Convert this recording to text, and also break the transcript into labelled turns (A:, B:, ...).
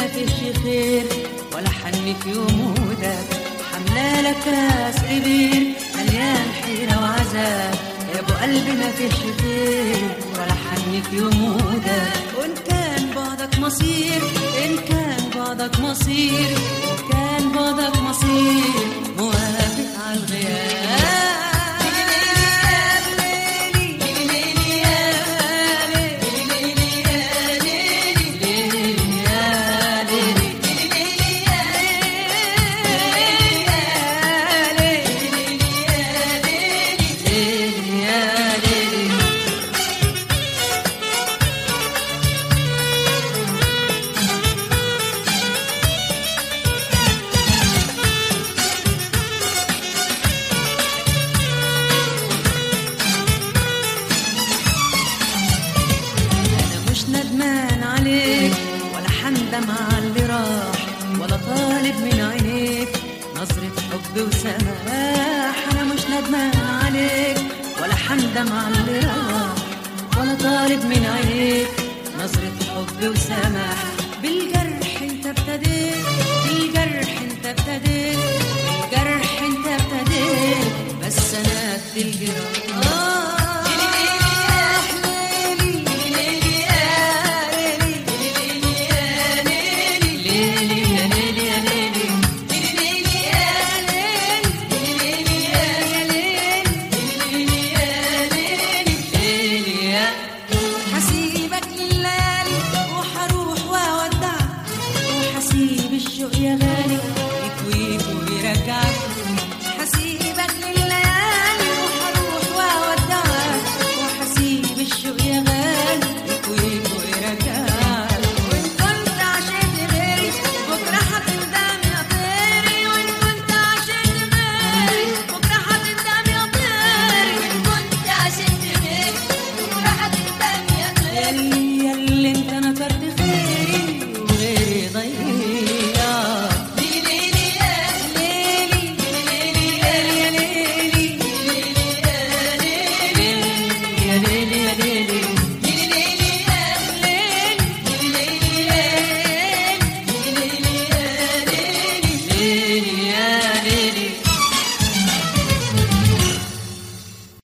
A: فيش خير ولا حن في يمودك حملة لك كاس كبير مليان حيرة وعذاب يا ابو قلبي ما فيش خير ولا حن في يمودك وان كان بعدك مصير ان كان بعدك مصير ان كان بعدك مصير موافق على الغياب أنا مش ندمان عليك ولا حندم على اللي راح ولا طالب من عينيك نظرة حب وسماح أنا مش ندمان عليك ولا حندم على اللي راح ولا طالب من عينيك نظرة حب وسماح بالجرح انت ابتديت بالجرح انت ابتديت بالجرح انت ابتديت بس انا قد الجراح